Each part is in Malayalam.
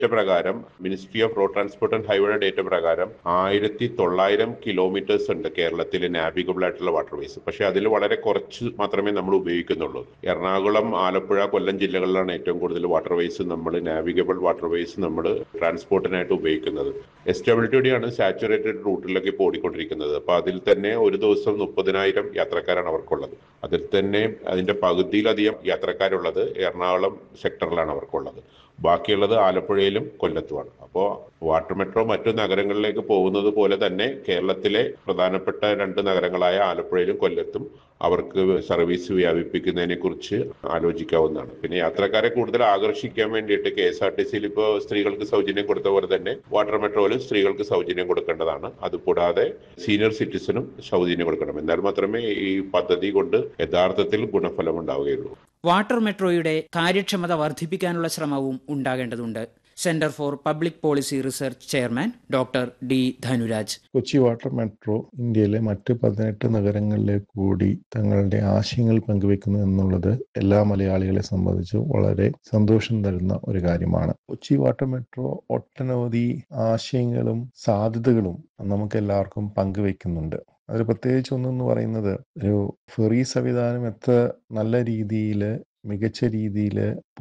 പ്രകാരം ministry of road transport and highway data പ്രകാരം ആയിരത്തി തൊള്ളായിരം കിലോമീറ്റേഴ്സ് ഉണ്ട് കേരളത്തിൽ നാവിഗബിൾ ആയിട്ടുള്ള വാട്ടർവേസ് പക്ഷെ അതിൽ വളരെ കുറച്ച് മാത്രമേ നമ്മൾ ഉപയോഗിക്കുന്നുള്ളൂ എറണാകുളം ആലപ്പുഴ കൊല്ലം ജില്ലകളിലാണ് ഏറ്റവും കൂടുതൽ വാട്ടർവേസ് നമ്മൾ നാവിഗബിൾ വാട്ടർവേസ് നമ്മൾ ട്രാൻസ്പോർട്ടിനായിട്ട് ഉപയോഗിക്കുന്നത് എസ് ഡബ്ല്യു ഡി ആണ് സാച്ചുറേറ്റഡ് റൂട്ടിലൊക്കെ ഇപ്പോൾ ഓടിക്കൊണ്ടിരിക്കുന്നത് അപ്പൊ അതിൽ തന്നെ ഒരു ദിവസം മുപ്പതിനായിരം യാത്രക്കാരാണ് അവർക്കുള്ളത് അതിൽ തന്നെ അതിന്റെ പകുതിയിലധികം യാത്രക്കാരുള്ളത് എറണാകുളം സെക്ടറിലാണ് അവർക്കുള്ളത് ബാക്കിയുള്ളത് ആലപ്പുഴയിലും കൊല്ലത്തുമാണ് അപ്പോൾ വാട്ടർ മെട്രോ മറ്റു നഗരങ്ങളിലേക്ക് പോകുന്നത് പോലെ തന്നെ കേരളത്തിലെ പ്രധാനപ്പെട്ട രണ്ട് നഗരങ്ങളായ ആലപ്പുഴയിലും കൊല്ലത്തും അവർക്ക് സർവീസ് വ്യാപിപ്പിക്കുന്നതിനെ കുറിച്ച് ആലോചിക്കാവുന്നതാണ് പിന്നെ യാത്രക്കാരെ കൂടുതൽ ആകർഷിക്കാൻ വേണ്ടിയിട്ട് കെ എസ് ആർ ടി സിയിൽ ഇപ്പോൾ സ്ത്രീകൾക്ക് സൗജന്യം കൊടുത്ത പോലെ തന്നെ വാട്ടർ മെട്രോയിലും സ്ത്രീകൾക്ക് സൗജന്യം കൊടുക്കേണ്ടതാണ് അതുകൂടാതെ സീനിയർ സിറ്റിസണും സൗജന്യം കൊടുക്കണം എന്നാൽ മാത്രമേ ഈ പദ്ധതി കൊണ്ട് യഥാർത്ഥത്തിൽ ഗുണഫലം ഉണ്ടാവുകയുള്ളൂ വാട്ടർ മെട്രോയുടെ കാര്യക്ഷമത വർദ്ധിപ്പിക്കാനുള്ള ശ്രമവും ഉണ്ടാകേണ്ടതുണ്ട് centre for public policy research chairman doctor D Dhanuraj Kochi water metro ഇന്ത്യയിലെ മറ്റ് പതിനെട്ട് നഗരങ്ങളിലെ കൂടി തങ്ങളുടെ ആശയങ്ങൾ പങ്കുവെക്കുന്നു എന്നുള്ളത് എല്ലാ മലയാളികളെ സംബന്ധിച്ച് വളരെ സന്തോഷം തരുന്ന ഒരു കാര്യമാണ് കൊച്ചി വാട്ടർ മെട്രോ ഒട്ടനവധി ആശയങ്ങളും സാധ്യതകളും നമുക്ക് എല്ലാവർക്കും പങ്കുവെക്കുന്നുണ്ട് അതിൽ പ്രത്യേകിച്ച് ഒന്നെന്ന് പറയുന്നത് ഒരു ഫെറി സംവിധാനം എത്ര നല്ല രീതിയിൽ മികച്ച രീതിയിൽ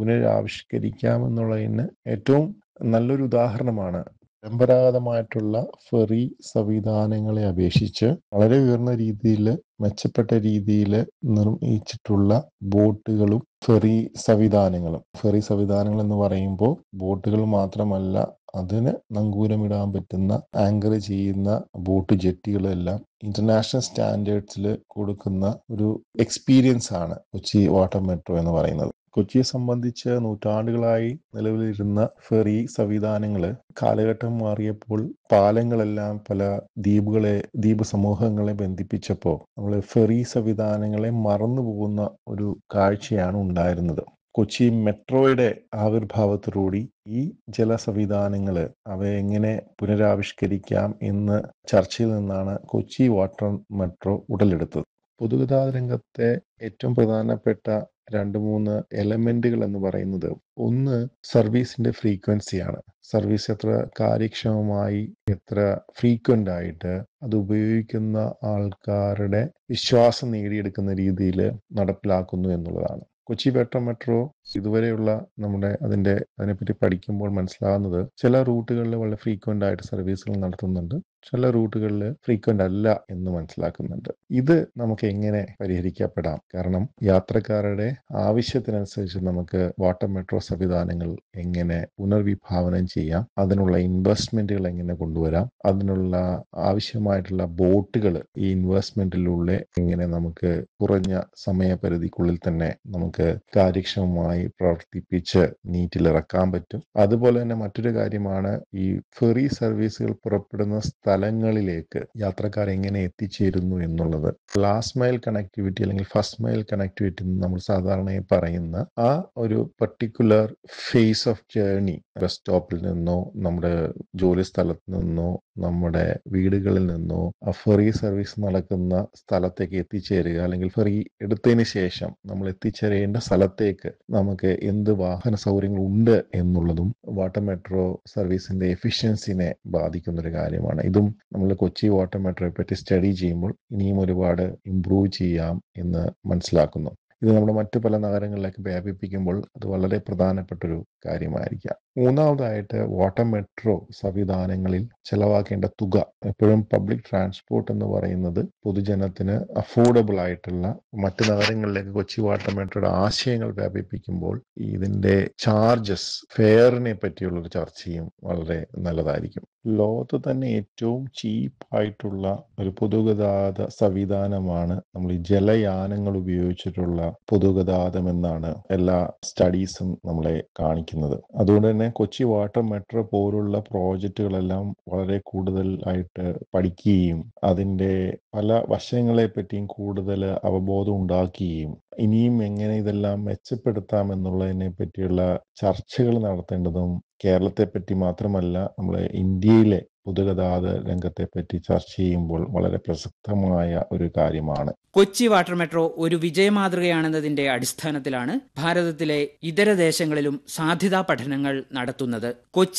പുനരാവിഷ്കരിക്കാമെന്നുള്ളതിന് ഏറ്റവും നല്ലൊരു ഉദാഹരണമാണ് പരമ്പരാഗതമായിട്ടുള്ള ഫെറി സംവിധാനങ്ങളെ അപേക്ഷിച്ച് വളരെ ഉയർന്ന രീതിയിൽ മെച്ചപ്പെട്ട രീതിയിൽ നിർമ്മിച്ചിട്ടുള്ള ബോട്ടുകളും ഫെറി സംവിധാനങ്ങളും ഫെറി സംവിധാനങ്ങൾ എന്ന് പറയുമ്പോൾ ബോട്ടുകൾ മാത്രമല്ല അതിന് നങ്കൂരമിടാൻ പറ്റുന്ന ആങ്കർ ചെയ്യുന്ന ബോട്ട് ജെട്ടികളെല്ലാം ഇന്റർനാഷണൽ സ്റ്റാൻഡേർഡ്സിൽ കൊടുക്കുന്ന ഒരു എക്സ്പീരിയൻസ് ആണ് കൊച്ചി വാട്ടർ മെട്രോ എന്ന് പറയുന്നത് കൊച്ചിയെ സംബന്ധിച്ച് നൂറ്റാണ്ടുകളായി നിലവിലിരുന്ന ഫെറി സംവിധാനങ്ങൾ കാലഘട്ടം മാറിയപ്പോൾ പാലങ്ങളെല്ലാം പല ദ്വീപുകളെ ദ്വീപ് സമൂഹങ്ങളെ ബന്ധിപ്പിച്ചപ്പോൾ നമ്മൾ ഫെറി സംവിധാനങ്ങളെ മറന്നു പോകുന്ന ഒരു കാഴ്ചയാണ് ഉണ്ടായിരുന്നത് കൊച്ചി മെട്രോയുടെ ആവിർഭാവത്തോടുകൂടി ഈ ജല സംവിധാനങ്ങൾ അവയെ എങ്ങനെ പുനരാവിഷ്കരിക്കാം എന്ന് ചർച്ചയിൽ നിന്നാണ് കൊച്ചി വാട്ടർ മെട്രോ ഉടലെടുത്തത് പൊതുഗതാഗത രംഗത്തെ ഏറ്റവും പ്രധാനപ്പെട്ട രണ്ട് മൂന്ന് എലമെന്റുകൾ എന്ന് പറയുന്നത് ഒന്ന് സർവീസിന്റെ ഫ്രീക്വൻസിയാണ് സർവീസ് എത്ര കാര്യക്ഷമമായി എത്ര ഫ്രീക്വന്റ് ആയിട്ട് അത് ഉപയോഗിക്കുന്ന ആൾക്കാരുടെ വിശ്വാസം നേടിയെടുക്കുന്ന രീതിയിൽ നടപ്പിലാക്കുന്നു എന്നുള്ളതാണ് കൊച്ചി വെട്ട മെട്രോ ഇതുവരെയുള്ള നമ്മുടെ അതിന്റെ അതിനെപ്പറ്റി പഠിക്കുമ്പോൾ മനസ്സിലാകുന്നത് ചില റൂട്ടുകളിൽ വളരെ ഫ്രീക്വന്റ് ആയിട്ട് സർവീസുകൾ നടത്തുന്നുണ്ട് ചില റൂട്ടുകളിൽ ഫ്രീക്വന്റ് അല്ല എന്ന് മനസ്സിലാക്കുന്നുണ്ട് ഇത് നമുക്ക് എങ്ങനെ പരിഹരിക്കപ്പെടാം കാരണം യാത്രക്കാരുടെ ആവശ്യത്തിനനുസരിച്ച് നമുക്ക് വാട്ടർ മെട്രോ സംവിധാനങ്ങൾ എങ്ങനെ പുനർവിഭാവനം ചെയ്യാം അതിനുള്ള ഇൻവെസ്റ്റ്മെന്റുകൾ എങ്ങനെ കൊണ്ടുവരാം അതിനുള്ള ആവശ്യമായിട്ടുള്ള ബോട്ടുകൾ ഈ ഇൻവെസ്റ്റ്മെന്റിലൂടെ എങ്ങനെ നമുക്ക് കുറഞ്ഞ സമയപരിധിക്കുള്ളിൽ തന്നെ നമുക്ക് കാര്യക്ഷമമായി പ്രവർത്തിപ്പിച്ച് നീറ്റിലിറക്കാൻ പറ്റും അതുപോലെ തന്നെ മറ്റൊരു കാര്യമാണ് ഈ ഫെറി സർവീസുകൾ പുറപ്പെടുന്ന സ്ഥലങ്ങളിലേക്ക് യാത്രക്കാർ എങ്ങനെ എത്തിച്ചേരുന്നു എന്നുള്ളത് ലാസ്റ്റ് മൈൽ കണക്ടിവിറ്റി അല്ലെങ്കിൽ ഫസ്റ്റ് മൈൽ കണക്ടിവിറ്റി എന്ന് നമ്മൾ സാധാരണയായി പറയുന്ന ആ ഒരു particular phase of journey bus സ്റ്റോപ്പിൽ നിന്നോ നമ്മുടെ ജോലി സ്ഥലത്ത് നിന്നോ നമ്മുടെ വീടുകളിൽ നിന്നോ ആ ഫെറി സർവീസ് നടക്കുന്ന സ്ഥലത്തേക്ക് എത്തിച്ചേരുക അല്ലെങ്കിൽ ഫെറി എടുത്തതിന് ശേഷം നമ്മൾ എത്തിച്ചേരേണ്ട സ്ഥലത്തേക്ക് നമുക്ക് എന്ത് വാഹന സൗകര്യങ്ങൾ ഉണ്ട് എന്നുള്ളതും വാട്ടർ മെട്രോ സർവീസിന്റെ എഫിഷ്യൻസിനെ ബാധിക്കുന്ന ഒരു കാര്യമാണ് ഇതും നമ്മൾ കൊച്ചി വാട്ടർ മെട്രോയെ പറ്റി സ്റ്റഡി ചെയ്യുമ്പോൾ ഇനിയും ഒരുപാട് ഇംപ്രൂവ് ചെയ്യാം എന്ന് മനസ്സിലാക്കുന്നു ഇത് നമ്മുടെ മറ്റു പല നഗരങ്ങളിലേക്ക് വ്യാപിപ്പിക്കുമ്പോൾ അത് വളരെ പ്രധാനപ്പെട്ട ഒരു കാര്യമായിരിക്കാം മൂന്നാമതായിട്ട് വാട്ടർ മെട്രോ സംവിധാനങ്ങളിൽ ചെലവാക്കേണ്ട തുക എപ്പോഴും പബ്ലിക് ട്രാൻസ്പോർട്ട് എന്ന് പറയുന്നത് പൊതുജനത്തിന് അഫോർഡബിൾ ആയിട്ടുള്ള മറ്റു നഗരങ്ങളിലേക്ക് കൊച്ചി വാട്ടർ മെട്രോയുടെ ആശയങ്ങൾ വ്യാപിപ്പിക്കുമ്പോൾ ഇതിന്റെ ചാർജസ് ഫെയറിനെ പറ്റിയുള്ള ഒരു ചർച്ചയും വളരെ നല്ലതായിരിക്കും ലോകത്ത് തന്നെ ഏറ്റവും ചീപ്പ് ആയിട്ടുള്ള ഒരു പൊതുഗതാഗത സംവിധാനമാണ് നമ്മൾ ഈ ജലയാനങ്ങൾ ഉപയോഗിച്ചിട്ടുള്ള പൊതുഗതാഗതം എന്നാണ് എല്ലാ സ്റ്റഡീസും നമ്മളെ കാണിക്കുന്നത് അതുകൊണ്ട് തന്നെ കൊച്ചി വാട്ടർ മെട്രോ പോലുള്ള പ്രോജക്റ്റുകളെല്ലാം വളരെ കൂടുതൽ ആയിട്ട് പഠിക്കുകയും അതിൻ്റെ പല വശങ്ങളെ പറ്റിയും കൂടുതൽ അവബോധം ഉണ്ടാക്കുകയും ഇനിയും എങ്ങനെ ഇതെല്ലാം മെച്ചപ്പെടുത്താം എന്നുള്ളതിനെ പറ്റിയുള്ള ചർച്ചകൾ നടത്തേണ്ടതും കേരളത്തെ പറ്റി മാത്രമല്ല നമ്മളെ ഇന്ത്യയിലെ പൊതുഗതാഗത രംഗത്തെപ്പറ്റി ചർച്ച ചെയ്യുമ്പോൾ വളരെ പ്രസക്തമായ ഒരു കാര്യമാണ് കൊച്ചി വാട്ടർ മെട്രോ ഒരു വിജയമാതൃകയാണെന്നതിന്റെ അടിസ്ഥാനത്തിലാണ് ഭാരതത്തിലെ ഇതര ദേശങ്ങളിലും സാധ്യതാ പഠനങ്ങൾ നടത്തുന്നത് കൊച്ചി